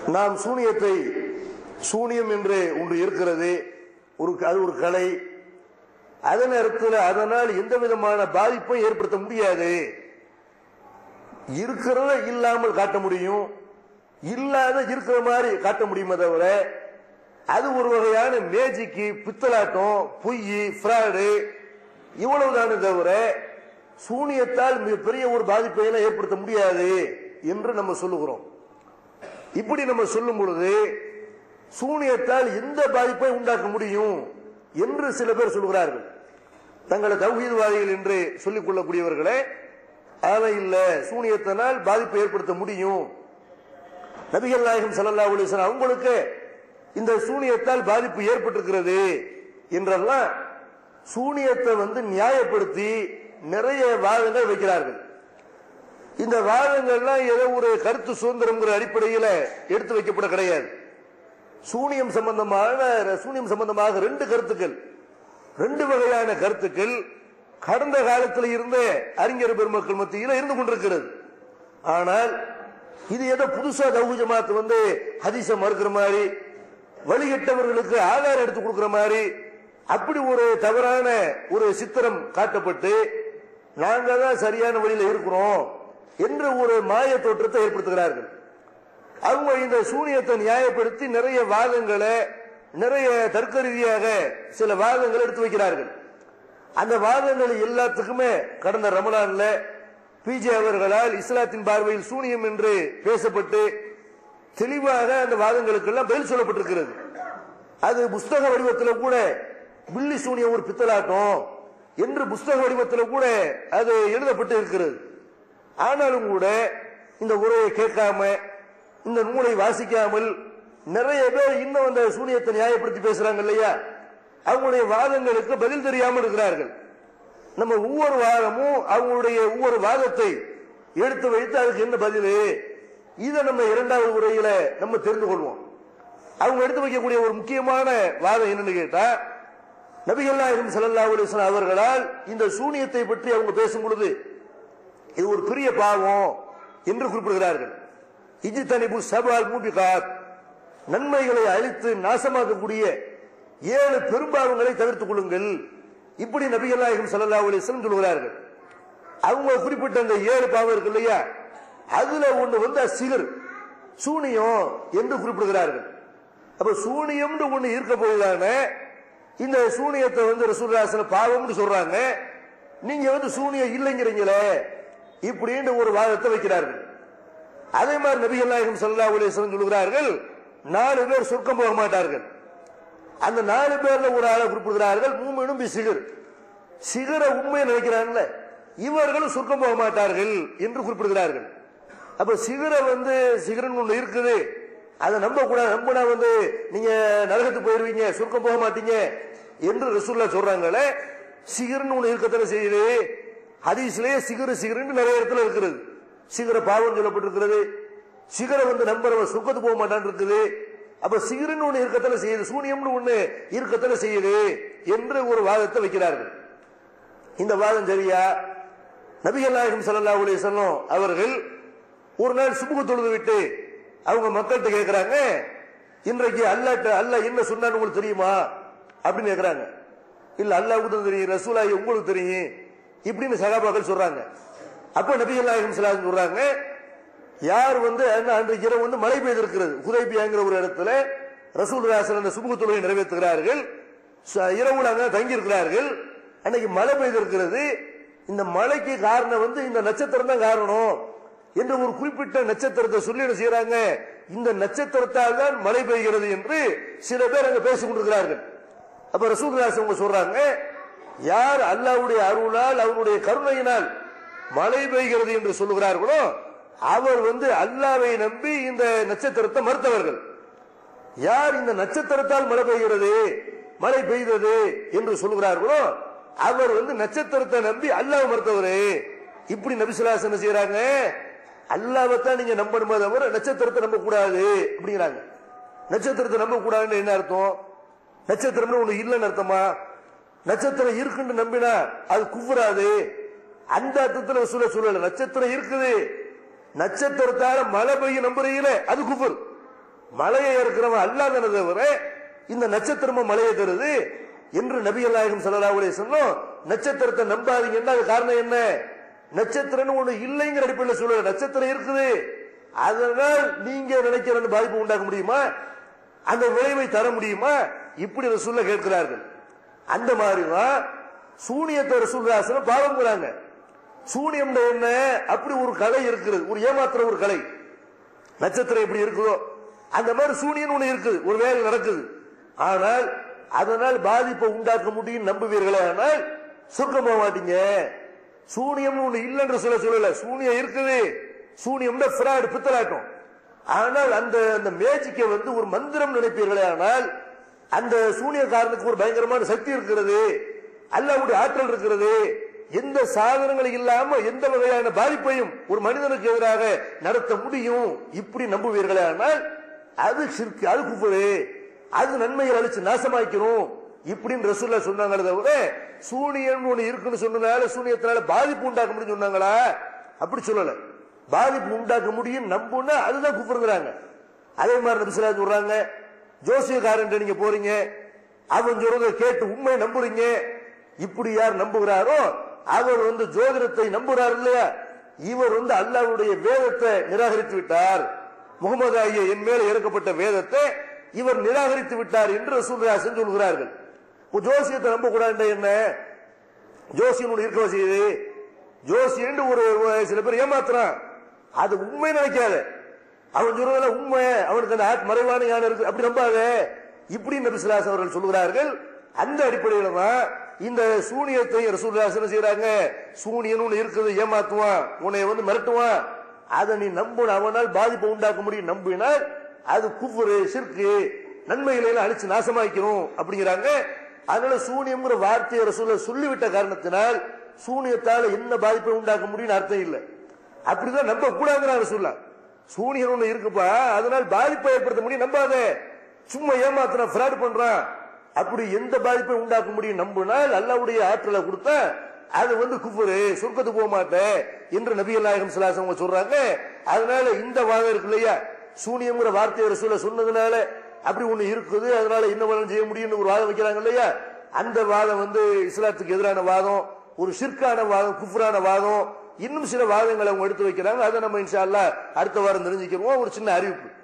நாம் சூனியத்தை சூனியம் என்று ஒன்று இருக்கிறது ஒரு அது ஒரு கலை அதே நேரத்தில் அதனால் எந்த விதமான பாதிப்பும் ஏற்படுத்த முடியாது இருக்கிறத இல்லாமல் காட்ட முடியும் இல்லாத இருக்கிற மாதிரி காட்ட முடியுமே தவிர அது ஒரு வகையான மேஜிக்கு பித்தலாட்டம் பொய் ஃப்ராடு இவ்வளவுதானே தவிர சூனியத்தால் மிகப்பெரிய ஒரு பாதிப்பை எல்லாம் ஏற்படுத்த முடியாது என்று நம்ம சொல்லுகிறோம் இப்படி நம்ம சொல்லும் பொழுது சூனியத்தால் எந்த பாதிப்பை உண்டாக்க முடியும் என்று சில பேர் சொல்கிறார்கள் தங்களை தௌஹீத்வாதிகள் என்று சொல்லிக் கொள்ளக்கூடியவர்களே அதை இல்ல சூனியத்தினால் பாதிப்பை ஏற்படுத்த முடியும் நபிகள் நாயகம் ஸல்லல்லாஹு அலைஹி வஸல்லம் அவங்களுக்கு இந்த சூனியத்தால் பாதிப்பு ஏற்பட்டிருக்கிறது என்றெல்லாம் சூனியத்தை வந்து நியாயப்படுத்தி நிறைய வாதங்கள் வைக்கிறார்கள் இந்த வாதங்கள்லாம் ஏதோ ஒரு கருத்து சுதந்திரம்ங்கிற அடிப்படையில் எடுத்து வைக்கப்பட கிடையாது சூனியம் சம்பந்தமான சூனியம் சம்பந்தமாக ரெண்டு கருத்துக்கள் ரெண்டு வகையான கருத்துக்கள் கடந்த காலத்தில் இருந்த அறிஞர் பெருமக்கள் மத்தியில் இருந்து கொண்டிருக்கிறது ஆனால் இது ஏதோ புதுசா தௌஹி ஜமாத் வந்து ஹதீஸ மறுக்கிற மாதிரி வழிகட்டவர்களுக்கு ஆதாரம் எடுத்து கொடுக்கிற மாதிரி அப்படி ஒரு தவறான ஒரு சித்திரம் காட்டப்பட்டு நாங்க தான் சரியான வழியில இருக்கிறோம் என்ற ஒரு மாய தோற்றத்தை ஏற்படுத்துகிறார்கள் அவங்க இந்த சூனியத்தை நியாயப்படுத்தி நிறைய வாதங்களை நிறைய தர்க்க ரீதியாக சில வாதங்களை எடுத்து வைக்கிறார்கள் அந்த வாதங்கள் எல்லாத்துக்குமே கடந்த ரமலான்ல பிஜே அவர்களால் இஸ்லாத்தின் பார்வையில் சூனியம் என்று பேசப்பட்டு தெளிவாக அந்த வாதங்களுக்கெல்லாம் பதில் சொல்லப்பட்டிருக்கிறது அது புஸ்தக வடிவத்தில் கூட பில்லி சூனியம் ஒரு பித்தலாட்டம் என்று புஸ்தக வடிவத்தில் கூட அது எழுதப்பட்டு இருக்கிறது ஆனாலும் கூட இந்த உரையை கேட்காம இந்த நூலை வாசிக்காமல் நிறைய பேர் இன்னும் அந்த சூனியத்தை நியாயப்படுத்தி பேசுறாங்க இல்லையா அவங்களுடைய வாதங்களுக்கு பதில் தெரியாமல் இருக்கிறார்கள் நம்ம ஒவ்வொரு வாதமும் அவங்களுடைய ஒவ்வொரு வாதத்தை எடுத்து வைத்து அதுக்கு என்ன பதில் இதை நம்ம இரண்டாவது உரையில நம்ம தெரிந்து கொள்வோம் அவங்க எடுத்து வைக்கக்கூடிய ஒரு முக்கியமான வாதம் என்னன்னு கேட்டா நபிகள் நாயகம் ஸல்லல்லாஹு அலைஹி வஸல்லம் அவர்களால் இந்த சூனியத்தை பற்றி அவங்க பேசும் பொழுது இது ஒரு பெரிய பாவம் என்று குறிப்பிடுகிறார்கள் இஜி தனிபு சபால் மூபிகாத் நன்மைகளை அழித்து நாசமாக்கக்கூடிய ஏழு பெரும்பாவங்களை தவிர்த்துக் கொள்ளுங்கள் இப்படி நபிகள் நாயகம் ஸல்லல்லாஹு அலைஹி வஸல்லம் சொல்கிறார்கள் அவங்க குறிப்பிட்ட அந்த ஏழு பாவம் இருக்கு இல்லையா அதுல ஒண்ணு வந்து சிகர் சூனியம் என்று குறிப்பிடுகிறார்கள் அப்ப சூனியம்னு ஒண்ணு இருக்க போதுதான இந்த சூனியத்தை வந்து ரசூல்லாசன பாவம்னு சொல்றாங்க நீங்க வந்து சூனியம் இல்லைங்கிறீங்களே இப்படின்னு ஒரு வாதத்தை வைக்கிறார்கள் அதே மாதிரி நபிகள் நாயகம் ஸல்லல்லாஹு அலைஹி வஸல்லம் சொல்கிறார்கள் நாலு பேர் சொர்க்கம் போக மாட்டார்கள் அந்த நாலு பேர்ல ஒரு ஆளை குறிப்பிடுகிறார்கள் மூமினும் பி சிகர் சிகர உண்மையை நினைக்கிறாங்கல்ல இவர்களும் சொர்க்கம் போக மாட்டார்கள் என்று குறிப்பிடுகிறார்கள் அப்ப சிகர வந்து சிகரன் ஒண்ணு இருக்குது அதை நம்ப கூடாது நம்பினா வந்து நீங்க நரகத்துக்கு போயிருவீங்க சொர்க்கம் போக மாட்டீங்க என்று ரசூல்லா சொல்றாங்களே சிகர்னு ஒண்ணு இருக்கத்தானே செய்யுது ஹதீஸ்லயே சிகரு சிகருன்னு நிறைய இடத்துல இருக்கிறது சிகர பாவம் சொல்லப்பட்டிருக்கிறது சிகர வந்து நம்புறவன் சொர்க்கத்துக்கு போக மாட்டான் இருக்குது அப்ப சிகருன்னு ஒண்ணு இருக்கத்தானே செய்யுது சூனியம்னு ஒண்ணு இருக்கத்தானே செய்யுது என்று ஒரு வாதத்தை வைக்கிறார்கள் இந்த வாதம் சரியா நபிகள் நாயகம் ஸல்லல்லாஹு அலைஹி வஸல்லம் அவர்கள் ஒரு நாள் சுபுகு தொழுது விட்டு அவங்க மக்கள்கிட்ட கேட்கிறாங்க இன்றைக்கு அல்லாட்ட அல்லாஹ் என்ன சொன்னான்னு உங்களுக்கு தெரியுமா அப்படின்னு கேட்கிறாங்க இல்ல அல்லாஹ்வுக்கு தான் தெரியும் ரசூலாய் உங்களுக்கு தெரியும் இப்படின்னு சகாபாக்கள் சொல்றாங்க அப்ப நபிகள் நாயகம் ஸல்லல்லாஹு சொல்றாங்க யார் வந்து அன்ன- அன்றைக்கு இரவு வந்து மழை பெய்திருக்கிறது ஹுதைபியாங்கிற ஒரு இடத்துல ரசூல் ராசல் அந்த சுபுகு தொழுகை நிறைவேற்றுகிறார்கள் ச- இரவுல அங்க தங்கி இருக்கிறார்கள் அன்னைக்கு மழை பெய்திருக்கிறது இந்த மழைக்கு காரணம் வந்து இந்த நட்சத்திரம் தான் காரணம் என்று ஒரு குறிப்பிட்ட நட்சத்திரத்தை சொல்லி என்ன செய்யறாங்க இந்த நட்சத்திரத்தால் தான் மழை பெய்கிறது என்று சில பேர் அங்க பேசிக் கொண்டிருக்கிறார்கள் அப்ப ரசூல்ராஸ் அவங்க சொல்றாங்க யார் அல்லாஹ்வுடைய அருளால் அவருடைய கருணையினால் மழை பெய்கிறது என்று சொல்லுகிறார்களோ அவர் வந்து அல்லாவை நம்பி இந்த நட்சத்திரத்தை மறுத்தவர்கள் யார் இந்த நட்சத்திரத்தால் மழை பெய்கிறது மழை பெய்தது என்று சொல்லுகிறார்களோ அவர் வந்து நட்சத்திரத்தை நம்பி அல்லாஹ் மறுத்தவரு இப்படி நபிசுலாஸ் என்ன செய்யறாங்க அல்லாவைத்தான் நீங்க நம்பணுமே தவிர நட்சத்திரத்தை நம்ப கூடாது அப்படிங்கிறாங்க நட்சத்திரத்தை நம்ப கூடாதுன்னு என்ன அர்த்தம் நட்சத்திரம்னு ஒண்ணு இல்லைன்னு அர்த்தமா நட்சத்திரம் இருக்குன்னு நம்பினா அது குஃபுராது அந்த அர்த்தத்துல சொல்ல சொல்லல நட்சத்திரம் இருக்குது நட்சத்திரத்தால மழை பெய்ய நம்புறீங்களே அது குஃபர் மலையை இருக்கிறவன் அல்லாதன தவிர இந்த நட்சத்திரமா மலையை தருது என்று நபிகள் நாயகம் ஸல்லல்லாஹு அலைஹி வஸல்லம் நட்சத்திரத்தை நம்பாதீங்கன்னா அது காரணம் என்ன நட்சத்திரம்னு ஒண்ணு இல்லைங்கிற அடிப்படையில் சொல்லுற நட்சத்திரம் இருக்குது அதனால் நீங்க நினைக்கிற அந்த பாதிப்பு உண்டாக்க முடியுமா அந்த விளைவை தர முடியுமா இப்படி ரசூல்ல கேட்கிறார்கள் அந்த மாதிரிதான் சூனியத்தை ரசூல்லாசனம் பாவங்கிறாங்க சூனியம் என்ன அப்படி ஒரு கலை இருக்கிறது ஒரு ஏமாத்துற ஒரு கலை நட்சத்திரம் எப்படி இருக்குதோ அந்த மாதிரி சூனியன் ஒண்ணு இருக்குது ஒரு வேலை நடக்குது ஆனால் அதனால் பாதிப்பை உண்டாக்க முடியும் நம்புவீர்களே ஆனால் சுருக்கம் போக மாட்டீங்க சூனியம் ஒண்ணு இல்லைன்ற சொல்ல சொல்லல சூனியம் இருக்குது சூனியம் ஃபிராடு பித்தலாட்டம் ஆனால் அந்த அந்த மேஜிக்கை வந்து ஒரு மந்திரம் நினைப்பீர்களே ஆனால் அந்த சூனியக்காரனுக்கு ஒரு பயங்கரமான சக்தி இருக்கிறது அல்லாவுடைய ஆற்றல் இருக்கிறது எந்த சாதனங்களும் இல்லாம எந்த வகையான பாதிப்பையும் ஒரு மனிதனுக்கு எதிராக நடத்த முடியும் இப்படி நம்புவீர்களே ஆனால் அது சிற்கு அது குஃபரு அது நன்மையை அழிச்சு நாசமாக்கிறோம் இப்படின்னு ரசூல்லா சொன்னாங்களே தவிர சூனியம் ஒண்ணு இருக்குன்னு சொன்னதால சூனியத்தினால பாதிப்பு உண்டாக்க முடியும் சொன்னாங்களா அப்படி சொல்லல பாதிப்பு உண்டாக்க முடியும் நம்புனா அதுதான் குஃபருங்கிறாங்க அதே மாதிரி நபிசுல்லா சொல்றாங்க ஜோசியக்காரன் நீங்க போறீங்க அவன் சொல்றதை கேட்டு உண்மை நம்புறீங்க இப்படி யார் நம்புகிறாரோ அவர் வந்து ஜோதிடத்தை நம்புறார் இல்லையா இவர் வந்து அல்லாவுடைய வேதத்தை நிராகரித்து விட்டார் முகமது ஐயா என் மேல இறக்கப்பட்ட வேதத்தை இவர் நிராகரித்து விட்டார் என்று ரசூல்ராசன் சொல்கிறார்கள் இப்போ ஜோசியத்தை நம்ப கூடாது என்ன ஜோசியம் ஒண்ணு இருக்க செய்யுது ஜோசியன்னு ஒரு ஒரு சில பேர் ஏமாத்துறான் அது உண்மை நினைக்காத அவன் சொல்றதுல உண்மை அவனுக்கு அந்த ஆத் மறைவான ஞானம் இருக்கு அப்படி நம்பாத இப்படி நபிசுலாஸ் அவர்கள் சொல்கிறார்கள் அந்த அடிப்படையில தான் இந்த சூனியத்தை ரசூல்லாஸ் என்ன செய்யறாங்க சூனியன் ஒண்ணு இருக்குது ஏமாத்துவான் உன்னை வந்து மிரட்டுவான் அதை நீ நம்புன அவனால் பாதிப்பை உண்டாக்க முடியும் நம்பினால் அது குஃபுரு சிற்கு நன்மைகளை எல்லாம் அழிச்சு நாசமாக்கணும் அப்படிங்கிறாங்க அதனால சூனியம்ங்கிற வார்த்தையை ரசூல்ல சொல்லிவிட்ட காரணத்தினால் சூனியத்தால என்ன பாதிப்பை உண்டாக்க முடியும்னு அர்த்தம் இல்லை அப்படிதான் நம்ப கூடாதுங்கிறாங்க ரசூல்லா சூனியன் ஒண்ணு இருக்குப்பா அதனால் பாதிப்பை ஏற்படுத்த முடியும் நம்பாத சும்மா ஏமாத்துறான் ஃப்ராட் பண்றான் அப்படி எந்த பாதிப்பை உண்டாக்க முடியும் நம்பினால் அல்லாவுடைய ஆற்றலை கொடுத்தா அது வந்து குஃபுரு சொர்க்கத்துக்கு போக மாட்டேன் என்று நபிகள் நாயகம் சிலாசம் அவங்க சொல்றாங்க அதனால இந்த வாதம் இருக்கு இல்லையா சூனியம்ங்கிற வார்த்தையை ரசூல சொன்னதுனால அப்படி ஒண்ணு இருக்குது அதனால என்ன வேணும் செய்ய முடியும்னு ஒரு வாதம் வைக்கிறாங்க இல்லையா அந்த வாதம் வந்து இஸ்லாத்துக்கு எதிரான வாதம் ஒரு ஷிர்கான வாதம் குஃபுரான வாதம் இன்னும் சில வாதங்களை அவங்க எடுத்து வைக்கிறாங்க அதை நம்ம இன்ஷா அல்லாஹ் அடுத்த வாரம் தெரிஞ்சுக்கிறோம் ஒரு சின்ன அறிவிப்பு